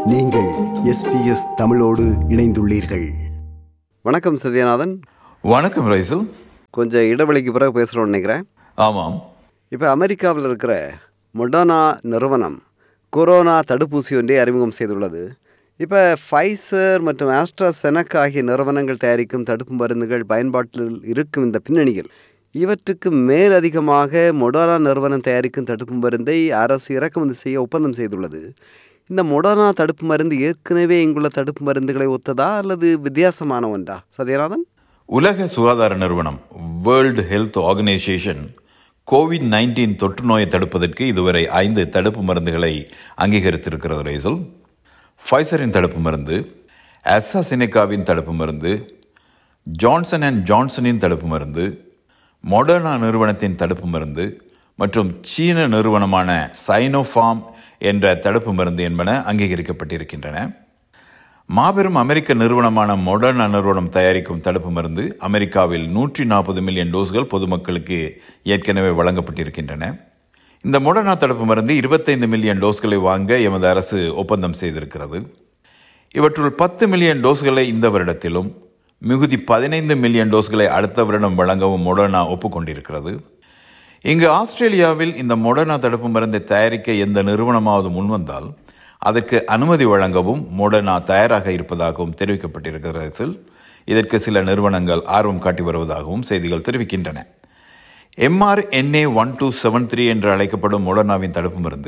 நீங்கள் எஸ்பிஎஸ் தமிழோடு இணைந்துள்ளீர்கள் வணக்கம் சத்யநாதன் வணக்கம் ரைசல் கொஞ்சம் இடைவெளிக்கு பிறகு பேசுகிறோம்னு நினைக்கிறேன் ஆமாம் இப்போ அமெரிக்காவில் இருக்கிற மொடர்னா நிறுவனம் கொரோனா தடுப்பூசி ஒன்றை அறிமுகம் செய்துள்ளது இப்போ ஃபைசர் மற்றும் ஆஸ்ட்ராசெனக் ஆகிய நிறுவனங்கள் தயாரிக்கும் தடுப்பு மருந்துகள் பயன்பாட்டில் இருக்கும் இந்த பின்னணியில் இவற்றுக்கு மேலதிகமாக மொடர்னா நிறுவனம் தயாரிக்கும் தடுப்பு மருந்தை அரசு இறக்குமதி செய்ய ஒப்பந்தம் செய்துள்ளது இந்த மொடர்னா தடுப்பு மருந்து ஏற்கனவே இங்குள்ள தடுப்பு மருந்துகளை ஒத்ததா அல்லது வித்தியாசமான ஒன்றா சத்யநாதன் உலக சுகாதார நிறுவனம் world health organisation COVID nineteen தொற்று நோயை தடுப்பதற்கு இதுவரை ஐந்து தடுப்பு மருந்துகளை அங்கீகரித்திருக்கிறது ரைசல் ஃபைசரின் தடுப்பு மருந்து அசாசினிகாவின் தடுப்பு மருந்து ஜான்சன் அண்ட் ஜான்சனின் தடுப்பு மருந்து மொடர்னா நிறுவனத்தின் தடுப்பு மருந்து மற்றும் சீன நிறுவனமான சைனோஃபார்ம் என்ற தடுப்பு மருந்து என்பன அங்கீகரிக்கப்பட்டிருக்கின்றன மாபெரும் அமெரிக்க நிறுவனமான மொடர்னா நிறுவனம் தயாரிக்கும் தடுப்பு மருந்து அமெரிக்காவில் நூற்றி நாற்பது மில்லியன் டோஸ்கள் பொதுமக்களுக்கு ஏற்கனவே வழங்கப்பட்டிருக்கின்றன இந்த மொடர்னா தடுப்பு மருந்து இருபத்தைந்து மில்லியன் டோஸ்களை வாங்க எமது அரசு ஒப்பந்தம் செய்திருக்கிறது இவற்றுள் பத்து மில்லியன் டோஸ்களை இந்த வருடத்திலும் மிகுதி பதினைந்து மில்லியன் டோஸ்களை அடுத்த வருடம் வழங்கவும் மொடர்னா ஒப்புக்கொண்டிருக்கிறது இங்கு ஆஸ்திரேலியாவில் இந்த மொடர்னா தடுப்பு மருந்தை தயாரிக்க எந்த நிறுவனமாவது முன்வந்தால் அதற்கு அனுமதி வழங்கவும் மொடர்னா தயாராக இருப்பதாகவும் தெரிவிக்கப்பட்டிருக்கிறது இதற்கு சில நிறுவனங்கள் ஆர்வம் காட்டி வருவதாகவும் செய்திகள் தெரிவிக்கின்றன mRNA one two seven three என்று அழைக்கப்படும் மொடர்னாவின் தடுப்பு மருந்து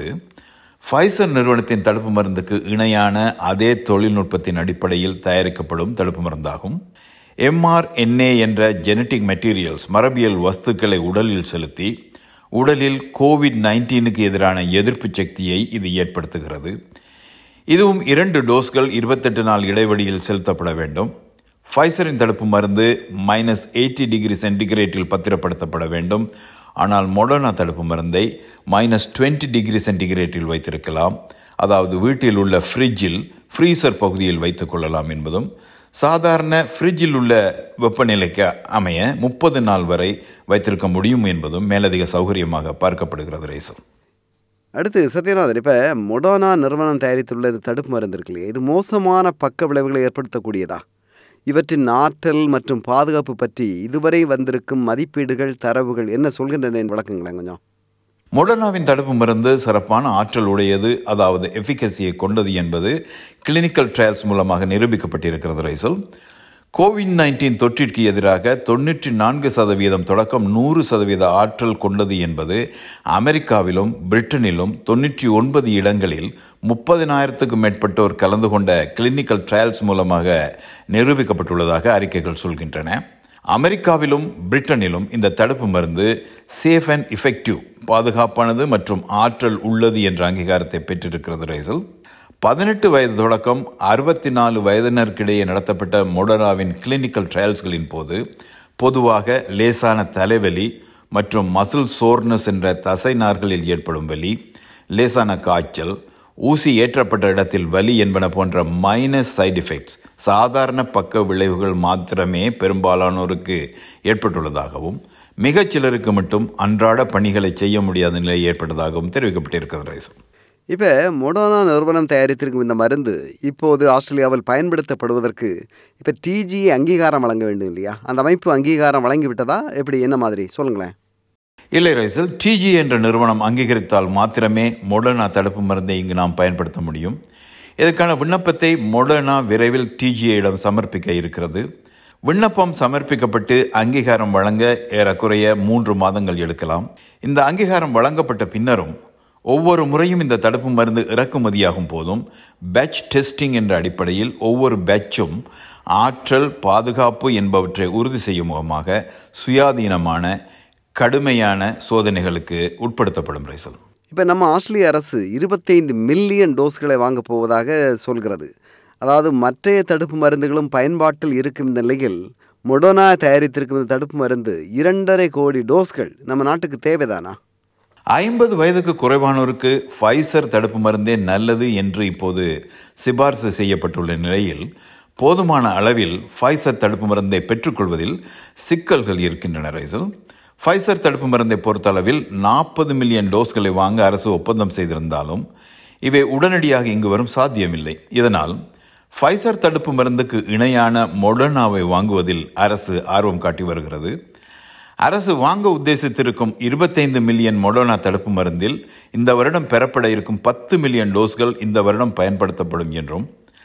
ஃபைசர் நிறுவனத்தின் தடுப்பு மருந்துக்கு இணையான அதே தொழில்நுட்பத்தின் அடிப்படையில் தயாரிக்கப்படும் தடுப்பு மருந்தாகும் எம்ஆர்என்ஏ என்ற ஜெனட்டிக் மெட்டீரியல்ஸ் மரபியல் வஸ்துக்களை உடலில் செலுத்தி உடலில் கோவிட் நைன்டீனுக்கு எதிரான எதிர்ப்பு சக்தியை இது ஏற்படுத்துகிறது இதுவும் இரண்டு டோஸ்கள் இருபத்தெட்டு நாள் இடைவெளியில் செலுத்தப்பட வேண்டும் ஃபைசரின் தடுப்பு மருந்து மைனஸ் எயிட்டி டிகிரி சென்டிகிரேட்டில் பத்திரப்படுத்தப்பட வேண்டும் ஆனால் மொடர்னா தடுப்பு மருந்தை மைனஸ் டுவெண்ட்டி டிகிரி சென்டிகிரேட்டில் வைத்திருக்கலாம் அதாவது வீட்டில் உள்ள ஃப்ரிட்ஜில் ஃப்ரீசர் பகுதியில் வைத்துக் கொள்ளலாம் என்பதும் சாதாரண ஃப்ரிட்ஜில் உள்ள வெப்பநிலைக்கு அமைய முப்பது நாள் வரை வைத்திருக்க முடியும் என்பதும் மேலதிக சௌகரியமாக பார்க்கப்படுகிறது ரேசம் அடுத்து சத்யநாதன் இப்போ மொடோனா நிறுவனம் தயாரித்துள்ள இந்த தடுப்பு மருந்து இருக்கு இல்லையா இது மோசமான பக்க விளைவுகளை ஏற்படுத்தக்கூடியதா இவற்றின் ஆற்றல் மற்றும் பாதுகாப்பு பற்றி இதுவரை வந்திருக்கும் மதிப்பீடுகள் தரவுகள் என்ன சொல்கின்றன விளக்குங்களேன் கொஞ்சம் மொடர்னாவின் தடுப்பு மருந்து சிறப்பான ஆற்றல் உடையது அதாவது எஃபிகசியை கொண்டது என்பது கிளினிக்கல் ட்ரையல்ஸ் மூலமாக நிரூபிக்கப்பட்டிருக்கிறது ரைசல் கோவிட் நைன்டீன் தொற்றிற்கு எதிராக தொண்ணூற்றி நான்கு சதவீதம் தொடக்கம் நூறு சதவீத ஆற்றல் கொண்டது என்பது அமெரிக்காவிலும் பிரிட்டனிலும் தொண்ணூற்றி ஒன்பது இடங்களில் முப்பதினாயிரத்துக்கும் மேற்பட்டோர் கலந்து கொண்ட கிளினிக்கல் ட்ரையல்ஸ் மூலமாக நிரூபிக்கப்பட்டுள்ளதாக அறிக்கைகள் சொல்கின்றன அமெரிக்காவிலும் பிரிட்டனிலும் இந்த தடுப்பு மருந்து சேஃப் அண்ட் இஃபெக்டிவ் பாதுகாப்பானது மற்றும் ஆற்றல் உள்ளது என்ற அங்கீகாரத்தை பெற்றிருக்கிறது ரைசல் பதினெட்டு வயது தொடக்கம் அறுபத்தி நாலு வயதினருக்கிடையே நடத்தப்பட்ட மொடராவின் கிளினிக்கல் ட்ரையல்ஸ்களின் போது பொதுவாக லேசான தலைவலி மற்றும் மசில் சோர்னஸ் என்ற தசை நார்களில் ஏற்படும் வலி லேசான காய்ச்சல் ஊசி ஏற்றப்பட்ட இடத்தில் வலி என்பன போன்ற மைனஸ் சைடு எஃபெக்ட்ஸ் சாதாரண பக்க விளைவுகள் மாத்திரமே பெரும்பாலானோருக்கு ஏற்பட்டுள்ளதாகவும் மிகச் சிலருக்கு மட்டும் அன்றாட பணிகளை செய்ய முடியாத நிலை ஏற்பட்டதாகவும் தெரிவிக்கப்பட்டிருக்கிறது ரைசம் இப்போ மொடோனா நிறுவனம் தயாரித்திருக்கும் இந்த மருந்து இப்போது ஆஸ்திரேலியாவில் பயன்படுத்தப்படுவதற்கு இப்போ டிஜி அங்கீகாரம் வழங்க வேண்டும் இல்லையா அந்த அமைப்பு அங்கீகாரம் வழங்கிவிட்டதா எப்படி என்ன மாதிரி சொல்லுங்களேன் இல்லை ரைசல் டிஜி என்ற நிறுவனம் அங்கீகரித்தால் மாத்திரமே மொடர்னா தடுப்பு மருந்தை இங்கு நாம் பயன்படுத்த முடியும் இதற்கான விண்ணப்பத்தை மொடர்னா விரைவில் டிஜியிடம் சமர்ப்பிக்க இருக்கிறது விண்ணப்பம் சமர்ப்பிக்கப்பட்டு அங்கீகாரம் வழங்க ஏறக்குறைய மூன்று மாதங்கள் எடுக்கலாம் இந்த அங்கீகாரம் வழங்கப்பட்ட பின்னரும் ஒவ்வொரு முறையும் இந்த தடுப்பு மருந்து இறக்குமதியாகும் போதும் பேட்ச் டெஸ்டிங் என்ற அடிப்படையில் ஒவ்வொரு பேட்சும் ஆற்றல் பாதுகாப்பு என்பவற்றை உறுதி செய்யும் முகமாக சுயாதீனமான கடுமையான சோதனைகளுக்கு உட்படுத்தப்படும் ரைசல் இப்போ நம்ம ஆஸ்திரேலிய அரசு இருபத்தைந்து மில்லியன் டோஸ்களை வாங்க போவதாக சொல்கிறது அதாவது மற்றைய தடுப்பு மருந்துகளும் பயன்பாட்டில் இருக்கும் இந்த நிலையில் மொடோனா தயாரித்திருக்கும் இந்த தடுப்பு மருந்து இரண்டரை கோடி டோஸ்கள் நம்ம நாட்டுக்கு தேவைதானா ஐம்பது வயதுக்கு குறைவானோருக்கு ஃபைசர் தடுப்பு மருந்தே நல்லது என்று இப்போது சிபார்சு செய்யப்பட்டுள்ள நிலையில் போதுமான அளவில் ஃபைசர் தடுப்பு மருந்தை பெற்றுக்கொள்வதில் சிக்கல்கள் இருக்கின்றன ரைசல் ஃபைசர் தடுப்பு மருந்தை பொறுத்தளவில் நாற்பது மில்லியன் டோஸ்களை வாங்க அரசு ஒப்பந்தம் செய்திருந்தாலும் இவை உடனடியாக இங்கு வரும் சாத்தியமில்லை இதனால் ஃபைசர் தடுப்பு மருந்துக்கு இணையான மொடர்னாவை வாங்குவதில் அரசு ஆர்வம் காட்டி வருகிறது அரசு வாங்க உத்தேசித்திருக்கும் இருபத்தைந்து மில்லியன் மொடோனா தடுப்பு மருந்தில் இந்த வருடம் பெறப்பட இருக்கும் பத்து மில்லியன் டோஸ்கள் இந்த வருடம் பயன்படுத்தப்படும் என்றும்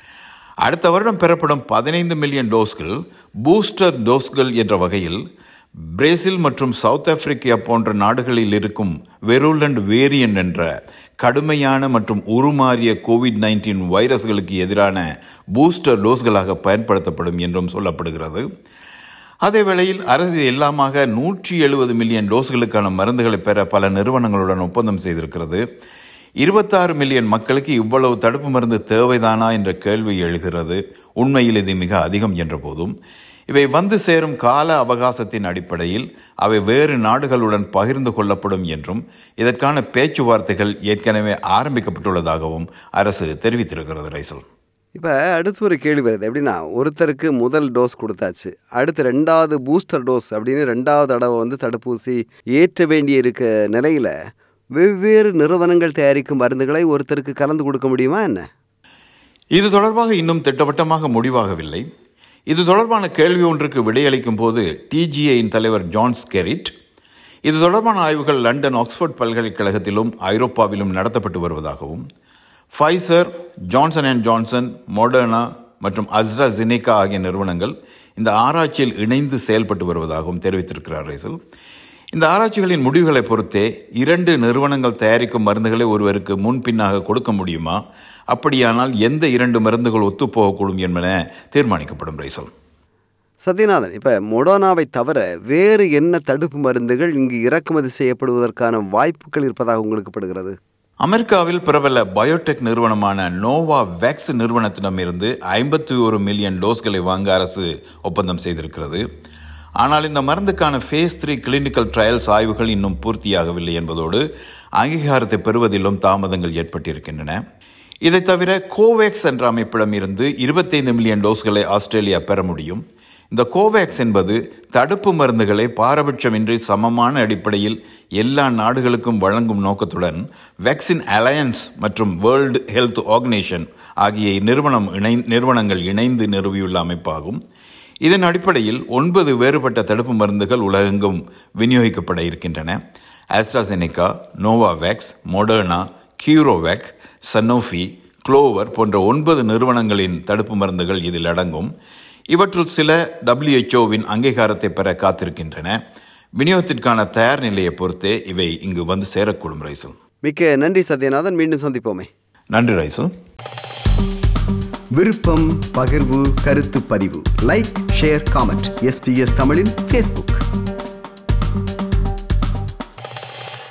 அடுத்த வருடம் பெறப்படும் பதினைந்து மில்லியன் டோஸ்கள் பூஸ்டர் டோஸ்கள் என்ற வகையில் பிரேசில் மற்றும் சவுத் ஆப்பிரிக்கா போன்ற நாடுகளில் இருக்கும் வெருலண்ட் வேரியன்ட் என்ற கடுமையான மற்றும் உருமாறிய கோவிட் நைன்டீன் வைரஸ்களுக்கு எதிரான பூஸ்டர் டோஸ்களாக பயன்படுத்தப்படும் என்றும் சொல்லப்படுகிறது அதே வேளையில் அரசு எல்லாமாக நூற்றி எழுபது மில்லியன் டோஸ்களுக்கான மருந்துகளை பெற பல நிறுவனங்களுடன் ஒப்பந்தம் செய்திருக்கிறது இருபத்தாறு மில்லியன் மக்களுக்கு இவ்வளவு தடுப்பு மருந்து தேவைதானா என்ற கேள்வி எழுகிறது உண்மையில் இது மிக அதிகம் என்ற போதும் இவை வந்து சேரும் கால அவகாசத்தின் அடிப்படையில் அவை வேறு நாடுகளுடன் பகிர்ந்து கொள்ளப்படும் என்றும் இதற்கான பேச்சுவார்த்தைகள் ஏற்கனவே ஆரம்பிக்கப்பட்டுள்ளதாகவும் அரசு தெரிவித்திருக்கிறது ரைசல் இப்போ அடுத்து ஒரு கேள்வி வருது எப்படின்னா ஒருத்தருக்கு முதல் டோஸ் கொடுத்தாச்சு அடுத்து ரெண்டாவது பூஸ்டர் டோஸ் அப்படின்னு ரெண்டாவது தடவை வந்து தடுப்பூசி ஏற்ற வேண்டிய இருக்க நிலையில் வெவ்வேறு நிறுவனங்கள் தயாரிக்கும் மருந்துகளை ஒருத்தருக்கு கலந்து கொடுக்க முடியுமா என்ன இது தொடர்பாக இன்னும் திட்டவட்டமாக முடிவாகவில்லை இது தொடர்பான கேள்வி ஒன்றுக்கு விடையளிக்கும் போது டிஜிஐயின் தலைவர் ஜான் ஸ்கெரிட் இது தொடர்பான ஆய்வுகள் லண்டன் ஆக்ஸ்போர்ட் பல்கலைக்கழகத்திலும் ஐரோப்பாவிலும் நடத்தப்பட்டு வருவதாகவும் Pfizer Johnson and Johnson Moderna மற்றும் அஸ்ட்ராஜெனிகா ஆகிய நிறுவனங்கள் இந்த ஆராய்ச்சியில் இணைந்து செயல்பட்டு வருவதாகவும் தெரிவித்திருக்கிறார் ரைசல் இந்த ஆராய்ச்சிகளின் முடிவுகளை பொறுத்தே இரண்டு நிறுவனங்கள் தயாரிக்கும் மருந்துகளை ஒருவருக்கு முன்பின்னாக கொடுக்க முடியுமா அப்படியானால் எந்த இரண்டு மருந்துகள் ஒத்துப்போகக்கூடும் என்பன தீர்மானிக்கப்படும் ரைசல் சத்யநாதன் இப்போ மொடோனாவை தவிர வேறு என்ன தடுப்பு மருந்துகள் இங்கு இறக்குமதி செய்யப்படுவதற்கான வாய்ப்புகள் இருப்பதாக உங்களுக்கு படுகிறது அமெரிக்காவில் பிரபல பயோடெக் நிறுவனமான நோவா வேக்ஸ் நிறுவனத்திடமிருந்து ஐம்பத்தி ஒரு மில்லியன் டோஸ்களை வாங்க அரசு ஒப்பந்தம் செய்திருக்கிறது ஆனால் இந்த மருந்துக்கான ஃபேஸ் த்ரீ கிளினிக்கல் ட்ரையல்ஸ் ஆய்வுகள் இன்னும் பூர்த்தியாகவில்லை என்பதோடு அங்கீகாரத்தை பெறுவதிலும் தாமதங்கள் ஏற்பட்டிருக்கின்றன இதை தவிர கோவேக்ஸ் என்ற அமைப்பிடமிருந்து இருபத்தைந்து மில்லியன் டோஸ்களை ஆஸ்திரேலியா பெற முடியும் இந்த கோவேக்ஸ் என்பது தடுப்பு மருந்துகளை பாரபட்சமின்றி சமமான அடிப்படையில் எல்லா நாடுகளுக்கும் வழங்கும் நோக்கத்துடன் வேக்சின் அலையன்ஸ் மற்றும் வேர்ல்டு ஹெல்த் ஆர்கனைசேஷன் ஆகிய நிறுவனம் இணை நிறுவனங்கள் இணைந்து நிறுவியுள்ள அமைப்பாகும் இதன் அடிப்படையில் ஒன்பது வேறுபட்ட தடுப்பு மருந்துகள் உலகெங்கும் விநியோகிக்கப்பட இருக்கின்றன AstraZeneca Novavax Moderna CureVac Sanofi Clover போன்ற ஒன்பது நிறுவனங்களின் தடுப்பு மருந்துகள் இதில் அடங்கும் இவற்றுள் சில டபிள்யூஹெச்ஓவின் அங்கீகாரத்தை பெற காத்திருக்கின்றன விநியோகத்திற்கான தயார் நிலையை பொறுத்தே இவை இங்கு வந்து சேரக்கூடும் ரைசல் மிக்க நன்றி சத்யநாதன் மீண்டும் சந்திப்போமே நன்றி ரைசல் விருப்பம் பகிர்வு கருத்து பதிவு லைக் ஷேர் காமெண்ட் எஸ்பிஎஸ் தமிழின் ஃபேஸ்புக்